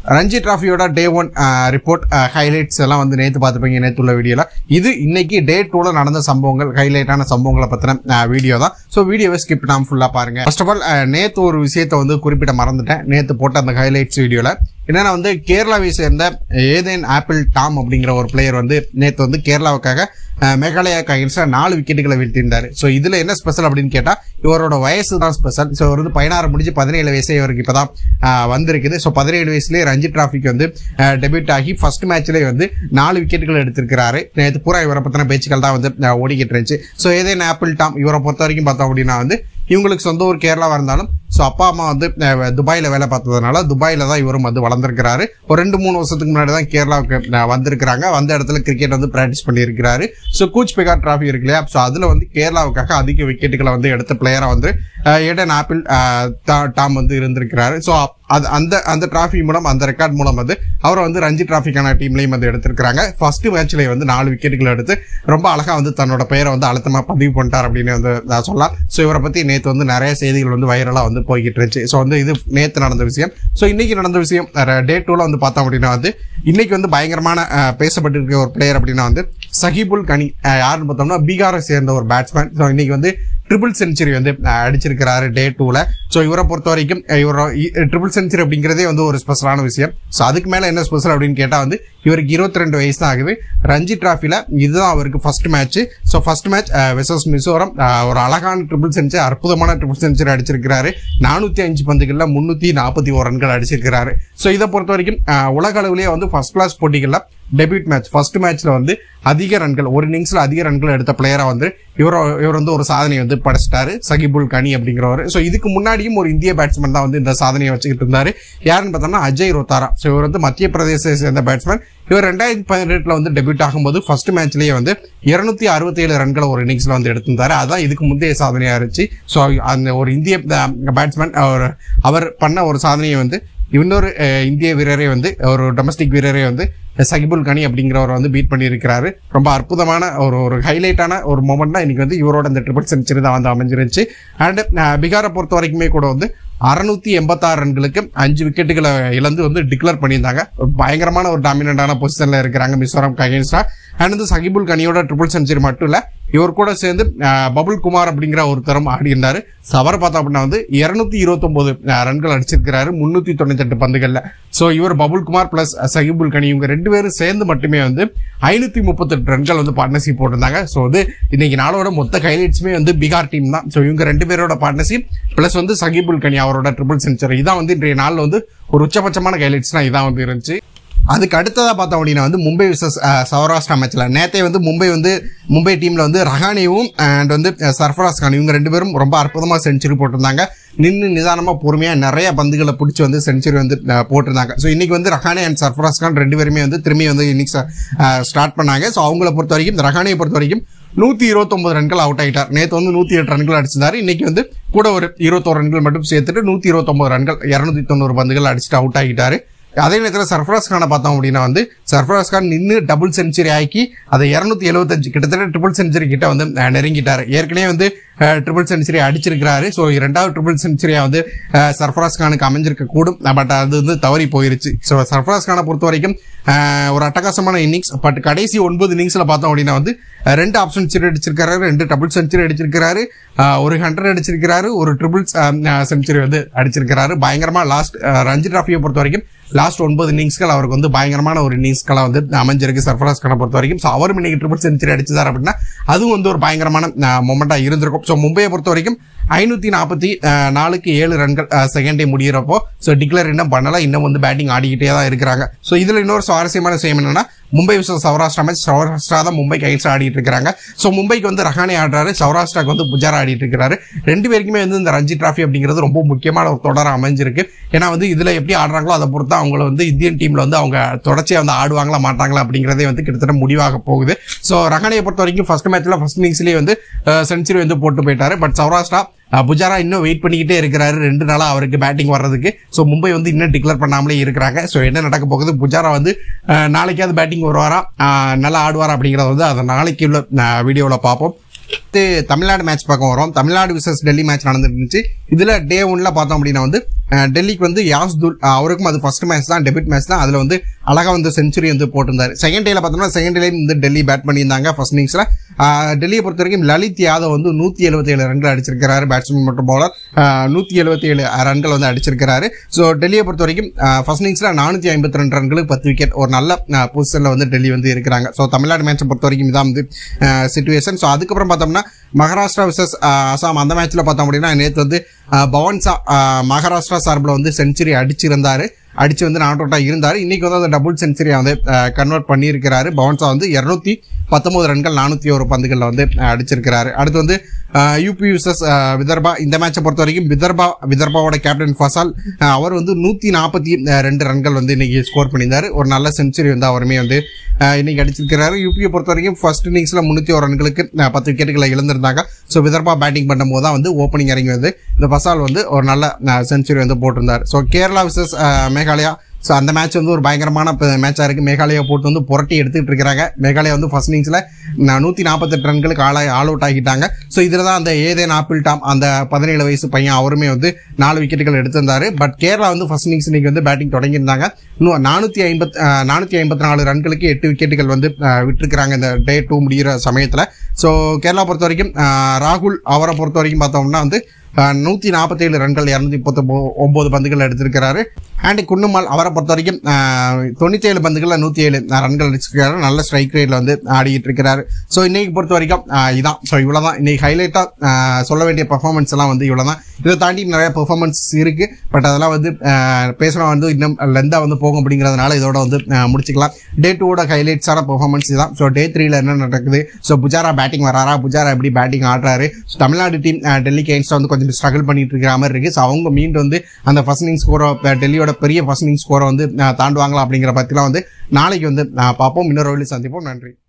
ரஞ்சி டிராஃபியோட day one report highlights எல்லாம் வந்து நேற்று பார்த்துப்பீங்க நேற்று உள்ள வீடியோல இது இன்னைக்கு டே டூல நடந்த சம்பவங்கள் ஹைலைட்டான சம்பவங்களை பத்தின வீடியோ தான் ஸோ வீடியோவை ஸ்கிப் பண்ணாம ஃபுல்லா பாருங்க ஃபர்ஸ்ட் ஆஃப் ஆல் நேற்று ஒரு விஷயத்தை வந்து குறிப்பிட மறந்துட்டேன் நேற்று போட்ட அந்த ஹைலைட்ஸ் வீடியோல என்னன்னா வந்து கேரளாவை சேர்ந்த ஏதேன் ஆப்பிள் டாம் அப்படிங்கிற ஒரு பிளேயர் வந்து நேற்று வந்து கேரளாவுக்காக அஹ், மேகாலயா கைன்ஸ்ல நாலு விக்கெட்டுகளை வீழ்த்தியிருந்தாரு ஸோ இதுல என்ன ஸ்பெஷல் அப்படின்னு கேட்டா இவரோட வயசு தான் ஸ்பெஷல் ஸோ இவர் வந்து பதினாறு முடிஞ்சு பதினேழு வயசே இவருக்கு இப்பதான் அஹ், வந்திருக்குது ஸோ பதினேழு வயசுலேயே ரஞ்சி டிராஃபிக் வந்து டெபியூட் ஆகி ஃபர்ஸ்ட் மேட்ச்லேயே வந்து நாலு விக்கெட்டுகள் எடுத்திருக்கிறாரு நேற்று பூரா இவரை பத்தின பேச்சுக்கள் தான் வந்து அஹ், ஓடிக்கிட்டு இருந்துச்சு ஸோ ஏதேன் ஆப்பிள் டாம் இவரை பொறுத்த வரைக்கும் பார்த்தோம் அப்படின்னா வந்து இவங்களுக்கு சொந்த ஊர் கேரளாவா இருந்தாலும் ஸோ அப்பா அம்மா வந்து அஹ், துபாயில வேலை பார்த்ததுனால துபாயில தான் இவரும் வந்து வளர்ந்துருக்கிறாரு ஒரு ரெண்டு மூணு வருஷத்துக்கு முன்னாடி தான் கேரளாவுக்கு அஹ், வந்திருக்கிறாங்க வந்த இடத்துல கிரிக்கெட் வந்து பிராக்டிஸ் பண்ணியிருக்கிறாரு ஸோ கூச் பெகார் டிராஃபி இருக்கு இல்லையா ஸோ அதுல வந்து கேரளாவுக்காக அதிக விக்கெட்டுகளை வந்து எடுத்த பிளேயரா வந்து அஹ், ஏடன் ஆப்பிள் அஹ், டா- டாம் வந்து இருந்திருக்கிறாரு ஸோ அது அந்த அந்த டிராஃபி மூலம் அந்த ரெக்கார்ட் மூலம் வந்து அவரை வந்து ரஞ்சி டிராஃபிக்கான டீம்லையும் வந்து எடுத்திருக்கிறாங்க ஃபர்ஸ்ட் மேட்ச்லேயே வந்து நாலு விக்கெட்டுகள் எடுத்து ரொம்ப அழகா வந்து தன்னோட பெயரை வந்து அழுத்தமா பதிவு பண்ணிட்டார் அப்படின்னு வந்து நான் சொல்லலாம் ஸோ இவரை பத்தி நேற்று வந்து நிறைய செய்திகள் வந்து வைரலா வந்து போய்கிட்டு இருந்துச்சு ஸோ வந்து இது நேற்று நடந்த விஷயம் ஸோ இன்னைக்கு நடந்த விஷயம் டே டூல வந்து பார்த்தோம் அப்படின்னா வந்து இன்னைக்கு வந்து பயங்கரமான அஹ், பேசப்பட்டிருக்க ஒரு பிளேயர் அப்படின்னா வந்து சஹிபுல் கனி அஹ், யாருன்னு பார்த்தோம்னா பீகாரை சேர்ந்த ஒரு பேட்ஸ்மேன் ஸோ இன்னைக்கு வந்து ட்ரிபிள் செஞ்சுரி வந்து அஹ், அடிச்சிருக்கிறாரு டே டூல ஸோ இவரை பொறுத்த வரைக்கும் அஹ், இவர ட்ரிபிள் செஞ்சுரி அப்படிங்கிறதே வந்து ஒரு ஸ்பெஷலான விஷயம் ஸோ அதுக்கு மேல என்ன ஸ்பெஷல் அப்படின்னு கேட்டா வந்து இவருக்கு இருபத்தி ரெண்டு வயசு தான் ஆகுது ரஞ்சி டிராஃபில இதுதான் அவருக்கு first match so first match versus Mizoram uh, ஒரு அழகான ட்ரிபிள் செஞ்சுரி அற்புதமான ட்ரிபிள் செஞ்சுரி அடிச்சிருக்கிறாரு நானூத்தி அஞ்சு பந்துகள்ல முன்னூத்தி நாற்பத்தி ஒரு ரன்கள் அடிச்சிருக்கிறாரு ஸோ இதை பொறுத்த வரைக்கும் அஹ், உலக அளவிலேயே வந்து ஃபர்ஸ்ட் கிளாஸ் போட்டிகள்ல டெபியூட் மேட்ச் ஃபர்ஸ்ட் மேட்ச்ல வந்து அதிக ரன்கள் ஒரு இன்னிங்ஸ்ல அதிக ரன்கள் எடுத்த பிளேயரா வந்து இவர் இவர் வந்து ஒரு சாதனையை வந்து படைச்சிட்டாரு சகிபுல் கனி அப்படிங்கிறவர் ஸோ இதுக்கு முன்னாடியும் ஒரு இந்திய பேட்ஸ்மேன் தான் வந்து இந்த சாதனையை வச்சுக்கிட்டு இருந்தாரு யாருன்னு பார்த்தோம்னா அஜய் ரோத்தாரா ஸோ இவர் வந்து மத்திய பிரதேசத்தை சேர்ந்த பேட்ஸ்மேன் இவர் ரெண்டாயிரத்தி பதினெட்டுல வந்து டெபியூட் ஆகும்போது ஃபர்ஸ்ட் மேட்ச்லயே வந்து இருநூத்தி அறுபத்தி ஏழு ரன்களை ஒரு இன்னிங்ஸ்ல வந்து எடுத்திருந்தாரு அதான் இதுக்கு முந்தைய சாதனையா இருந்துச்சு ஸோ அந்த ஒரு இந்திய பேட்ஸ்மேன் அவர் அவர் பண்ண ஒரு சாதனையை வந்து இன்னொரு அஹ், இந்திய வீரரே வந்து ஒரு டொமஸ்டிக் வீரரே வந்து சகிபுல் கனி அப்படிங்கிறவர் வந்து பீட் பண்ணியிருக்கிறாரு ரொம்ப அற்புதமான ஒரு ஒரு ஹைலைட்டான ஒரு மூமெண்ட் தான் இன்னைக்கு வந்து இவரோட இந்த ட்ரிபிள் செஞ்சுரி தான் வந்து அமைஞ்சிருச்சு அண்ட் பீகாரை பொறுத்த வரைக்குமே கூட வந்து அறுநூத்தி எண்பத்தாறு ரன்களுக்கு அஞ்சு விக்கெட்டுகளை இழந்து வந்து டிக்ளேர் பண்ணியிருந்தாங்க ஒரு பயங்கரமான ஒரு டாமினண்டான பொசிஷன்ல இருக்கிறாங்க மிசோரம் அகேன்ஸ்டா அண்ட் வந்து சகிபுல் கனியோட ட்ரிபிள் செஞ்சுரி மட்டும் இல்ல இவர் கூட சேர்ந்து அஹ், பபுல் குமார் அப்படிங்கிற ஒருத்தரும் ஆடி இருந்தாரு So, அவரை பார்த்தோம் அப்படின்னா வந்து இருநூத்தி இருபத்தொன்பது ரன்கள் அடிச்சிருக்கிறாரு முன்னூத்தி தொண்ணூத்தி எட்டு பந்துகள்ல சோ இவர் பபுல் குமார் பிளஸ் சகிபுல் கனி இவங்க ரெண்டு பேரும் சேர்ந்து மட்டுமே வந்து ஐநூத்தி முப்பத்தெட்டு ரன்கள் வந்து பார்ட்னர்ஷிப் போட்டிருந்தாங்க ஸோ வந்து இன்னைக்கு நாளோட மொத்த ஹைலைட்ஸுமே வந்து பீகார் டீம் தான் ஸோ இவங்க ரெண்டு பேரோட பார்ட்னர்ஷிப் பிளஸ் வந்து சகிபுல் கனி அவரோட ட்ரிபிள் செஞ்சுரி இதான் வந்து இன்றைய நாள்ல வந்து ஒரு உச்சபட்சமான ஹைலைட்ஸ்னா இதான் வந்து இருந்துச்சு அதுக்கு அடுத்ததா பார்த்தோம் அப்படின்னா வந்து மும்பை விசஸ் சௌராஷ்டிரா மேட்ச்ல நேத்தே வந்து மும்பை வந்து மும்பை டீம்ல வந்து ரஹானேவும் அண்ட் வந்து அஹ், சர்ஃபராஸ் கான் இவங்க ரெண்டு பேரும் ரொம்ப அற்புதமா செஞ்சுரி போட்டிருந்தாங்க நின்று நிதானமா பொறுமையா நிறைய பந்துகளை பிடிச்சி வந்து செஞ்சுரி வந்து அஹ், போட்டிருந்தாங்க ஸோ இன்னைக்கு வந்து ரஹானே அண்ட் சர்ஃபராஸ் கான் ரெண்டு பேருமே வந்து திரும்பி வந்து இன்னிங்ஸ் ஸ்டார்ட் பண்ணாங்க ஸோ அவங்கள பொறுத்த வரைக்கும் ரஹானே பொறுத்த வரைக்கும் நூத்தி இருபத்தொன்பது ரன்கள் அவுட் ஆயிட்டார் நேத்து வந்து நூத்தி எட்டு ரன்கள் அடிச்சிருந்தாரு இன்னைக்கு வந்து கூட ஒரு இருபத்தோரு ரன்கள் மட்டும் சேர்த்துட்டு நூத்தி இருபத்தொன்பது ரன்கள் இருநூத்தி தொண்ணூறு பந்துகள் அடிச்சுட்டு அவுட் ஆகிட்டாரு அதே நேரத்தில் சர்ஃபராஸ் கானை பார்த்தோம் அப்படின்னா வந்து சர்ஃபராஸ் கான் நின்று டபுள் செஞ்சுரி ஆக்கி அதை இருநூத்தி எழுபத்தஞ்சு கிட்டத்தட்ட ட்ரிபிள் செஞ்சுரி கிட்ட வந்து அஹ், நெருங்கிட்டாரு ஏற்கனவே வந்து ட்ரிபிள் செஞ்சுரி அடிச்சிருக்கிறாரு ஸோ இரண்டாவது ட்ரிபிள் செஞ்சுரியா வந்து அஹ், சர்ஃபராஸ் கானுக்கு அமைஞ்சிருக்க கூடும் பட் அது வந்து தவறி போயிருச்சு ஸோ சர்ஃபராஸ் கானை பொறுத்த வரைக்கும் அஹ், ஒரு அட்டகாசமான இன்னிங்ஸ் பட் கடைசி ஒன்பது இன்னிங்ஸ்ல பார்த்தோம் அப்படின்னா வந்து அஹ், ரெண்டு ஆப் செஞ்சுரி அடிச்சிருக்காரு ரெண்டு டபுள் செஞ்சுரி அடிச்சிருக்காரு அஹ், ஒரு ஹண்ட்ரட் அடிச்சிருக்காரு ஒரு ட்ரிபிள் செஞ்சுரி வந்து அடிச்சிருக்காரு பயங்கரமா லாஸ்ட் ரஞ்சி டிராஃபியை பொறுத்த வரைக்கும் லாஸ்ட் ஒன்பது இன்னிங்ஸ்கள் அவருக்கு வந்து பயங்கரமான ஒரு இன்னிங்ஸ்களை வந்து அமைஞ்சிருக்கு சர்ஃபராஸ் கானை பொறுத்த வரைக்கும் ஸோ அவரும் இன்னைக்கு ட்ரிபிள் செஞ்சுரி அடிச்சார் அப்படின்னா அதுவும் வந்து ஒரு பயங்கரமான மொமெண்டா இருந்திருக்கும் ஸோ மும்பையை பொறுத்த வரைக்கும் ஐநூத்தி நாற்பத்தி நாலுக்கு ஏழு ரன்கள் செகண்ட் டே முடியிறப்போ ஸோ டிக்ளேர் இன்னும் பண்ணல இன்னும் வந்து பேட்டிங் ஆடிக்கிட்டே தான் இருக்கிறாங்க ஸோ இதுல இன்னொரு சுவாரஸ்யமான விஷயம் என்னன்னா மும்பை விசஸ் சௌராஷ்டிரா மேட்ச் சௌராஷ்டிரா தான் மும்பை கைட்ஸ் ஆடிட்டு இருக்காங்க ஸோ மும்பைக்கு வந்து ரஹானே ஆடுறாரு சௌராஷ்டிராக்கு வந்து புஜாரா ஆடிட்டு இருக்காரு ரெண்டு பேருக்குமே வந்து இந்த ரஞ்சி டிராஃபி அப்படிங்கிறது ரொம்ப முக்கியமான ஒரு தொடர் அமைஞ்சிருக்கு ஏன்னா வந்து இதுல எப்படி ஆடுறாங்களோ அதை பொறுத்து அவங்கள வந்து இந்தியன் டீம்ல வந்து அவங்க தொடர்ச்சியா வந்து ஆடுவாங்களா மாட்டாங்களா அப்படிங்கிறதே வந்து கிட்டத்தட்ட முடிவாக போகுது ஸோ ரஹானையை பொறுத்த வரைக்கும் ஃபர்ஸ்ட் மேட்ச்ல ஃபர்ஸ்ட் இன்னிங்ஸ்லேயே வந்து செஞ்சுரி வந்து போட்டு போயிட்டாரு பட் சௌராஷ்டிரா அஹ், புஜாரா இன்னும் வெயிட் பண்ணிக்கிட்டே இருக்கிறாரு ரெண்டு நாளா அவருக்கு பேட்டிங் வர்றதுக்கு ஸோ மும்பை வந்து இன்னும் டிக்ளேர் பண்ணாமலே இருக்கிறாங்க ஸோ என்ன நடக்க போகுது புஜாரா வந்து அஹ், நாளைக்காவது பேட்டிங் வருவாரா அஹ், நல்லா ஆடுவாரா அப்படிங்கறத வந்து அதை நாளைக்கு உள்ள வீடியோவில் பார்ப்போம் அடுத்து தமிழ்நாடு மேட்ச் பக்கம் வரும் தமிழ்நாடு விசஸ் டெல்லி மேட்ச் நடந்துட்டு இருந்துச்சு இதுல டே ஒன்ல பார்த்தோம் அப்படின்னா வந்து அஹ், டெல்லிக்கு வந்து யாஸ்துல் அஹ், அவருக்கும் அது ஃபர்ஸ்ட் மேட்ச் தான் டெபிட் மேட்ச் தான் அதுல வந்து அழகா வந்து செஞ்சுரி வந்து போட்டிருந்தாரு செகண்ட் டேல பார்த்தோம்னா செகண்ட் டேல வந்து டெல்லி பேட் பண்ணியிருந்தாங்க ஃபர்ஸ்ட் இன்னிங்ஸ்ல டெல்லியை பொறுத்த வரைக்கும் லலித் யாதவ் வந்து நூத்தி எழுபத்தி ஏழு ரன்கள் அடிச்சிருக்கிறாரு பேட்ஸ்மேன் மற்றும் பவுலர் நூத்தி எழுபத்தி ஏழு ரன்கள் வந்து அடிச்சிருக்கிறாரு ஸோ டெல்லியை பொறுத்த வரைக்கும் ஃபர்ஸ்ட் இன்னிங்ஸ்ல நானூத்தி ஐம்பத்தி ரெண்டு ரன்களுக்கு பத்து விக்கெட் ஒரு நல்ல பொசிஷன்ல வந்து டெல்லி வந்து இருக்கிறாங்க ஸோ தமிழ்நாடு மேட்சை பொறுத்த வரைக்கும் இதான் வந்து சுச்சுவேஷன் ஸோ அதுக்கப்புறம் பார்த்தோம்னா மகாராஷ்டிரா விசஸ் அசாம் அந்த மேட்ச்ல பார்த்தோம் அப்படின்னா நேற்று வந்து அஹ், பவன் சா அஹ், மகாராஷ்டிரா சார்பில் வந்து செஞ்சுரி அடிச்சிருந்தாரு அடிச்சு வந்து நாட் அவுட்டா இருந்தாரு இன்னைக்கு வந்து அந்த டபுள் செஞ்சுரியை வந்து கன்வெர்ட் பண்ணியிருக்கிறாரு பவன்சா வந்து இருநூத்தி பத்தொன்பது ரன்கள் நானூத்தி ஒரு பந்துகள்ல வந்து அஹ், அடிச்சிருக்கிறாரு அடுத்து வந்து யூபி விசஸ் விதர்பா இந்த மேட்சை பொறுத்த வரைக்கும் விதர்பா விதர்பாவோட கேப்டன் ஃபசால் அஹ், அவர் வந்து நூத்தி நாற்பத்தி ரெண்டு ரன்கள் வந்து இன்னைக்கு ஸ்கோர் பண்ணியிருந்தாரு ஒரு நல்ல செஞ்சுரி வந்து அவருமே வந்து அஹ், இன்னைக்கு அடிச்சிருக்கிறாரு யூபியை பொறுத்த வரைக்கும் ஃபர்ஸ்ட் இன்னிங்ஸ்ல முன்னூத்தி ஒரு ரன்களுக்கு அஹ், பத்து விக்கெட்டுகளை இழந்திருந்தாங்க ஸோ விதர்பா பேட்டிங் பண்ணும்போது தான் வந்து ஓப்பனிங் இறங்கி வந்து இந்த ஃபசால் வந்து ஒரு நல்ல செஞ்சுரி வந்து போட்டிருந்தார் so Kerala versus Meghalaya so அந்த மேட்ச் வந்து ஒரு பயங்கரமான மேட்சாக இருக்கு மேகாலயா போட்டு வந்து புரட்டி எடுத்துட்டு இருக்காங்க மேகாலயா வந்து ஃபர்ஸ்ட் இன்னிங்ஸ்ல நூற்றி நாற்பத்தெட்டு ரன்களுக்கு ஆள் ஆல் அவுட் ஆகிட்டாங்க ஸோ இதில் தான் அந்த ஏதேன் ஆப்பிள் டாம் அந்த பதினேழு வயசு பையன் அவருமே வந்து நாலு விக்கெட்டுகள் எடுத்திருந்தாரு பட் கேரளா வந்து ஃபர்ஸ்ட் இன்னிங்ஸ் இன்னைக்கு வந்து பேட்டிங் தொடங்கியிருந்தாங்க இன்னும் நானூற்றி ஐம்பத் நானூற்றி ஐம்பத்தி நாலு ரன்களுக்கு எட்டு விக்கெட்டுகள் வந்து அஹ், விட்டிருக்கிறாங்க இந்த டே டூ முடிகிற சமயத்தில் ஸோ கேரளா பொறுத்த வரைக்கும் அஹ், ராகுல் அவரை பொறுத்த வரைக்கும் பார்த்தோம்னா வந்து நூற்றி நாற்பத்தேழு ரன்கள் இரநூத்தி முப்பத்தி ஒன்பது பந்துகள் எடுத்திருக்கிறாரு அண்ட் குன்னுமால் அவரை பொறுத்த வரைக்கும் தொண்ணூத்தி ஏழு பந்துகளில் நூற்றி ஏழு ரன்கள் அடிச்சிருக்காரு நல்ல ஸ்ட்ரைக் ரேட்ல வந்து ஆடிட்டு இருக்கிறாரு ஸோ இன்னைக்கு பொறுத்த வரைக்கும் ஆஹ், இதான் ஸோ இவ்வளோதான் இன்னைக்கு ஹைலைட்டாக சொல்ல வேண்டிய பெர்ஃபார்மன்ஸ் எல்லாம் வந்து இவ்வளோதான் இதை தாண்டி நிறைய பெர்ஃபார்மன்ஸ் இருக்கு பட் அதெல்லாம் வந்து பேசுகிறோம் வந்து இன்னும் லெந்தாக வந்து போகும் அப்படிங்கிறதுனால இதோட வந்து ஆஹ், முடிச்சுக்கலாம் டே டூவோட ஹைலைட்ஸான பெர்ஃபார்மன்ஸ் தான் ஸோ டே த்ரீல என்ன நடக்குது ஸோ புஜாரா பேட்டிங் வராரா புஜாரா எப்படி பேட்டிங் ஆடுறாரு ஸோ தமிழ்நாடு டீம் டெல்லி கேன்ஸ்ட வந்து கொஞ்சம் ஸ்ட்ரகிள் பண்ணிட்டு இருக்கிற மாதிரி இருக்கு ஸோ அவங்க மீண்டும் வந்து அந்த ஃபர்ஸ்ட் இன்னிங் ஸ்கோரை டெல்லியோட பெரிய ஃபர்ஸ்ட் இன்னிங் ஸ்கோரை வந்து ஆஹ், தாண்டுவாங்களா அப்படிங்கிற பற்றிலாம் வந்து நாளைக்கு வந்து ஆஹ், பார்ப்போம் இன்னொரு வழி சந்திப்போம் நன்றி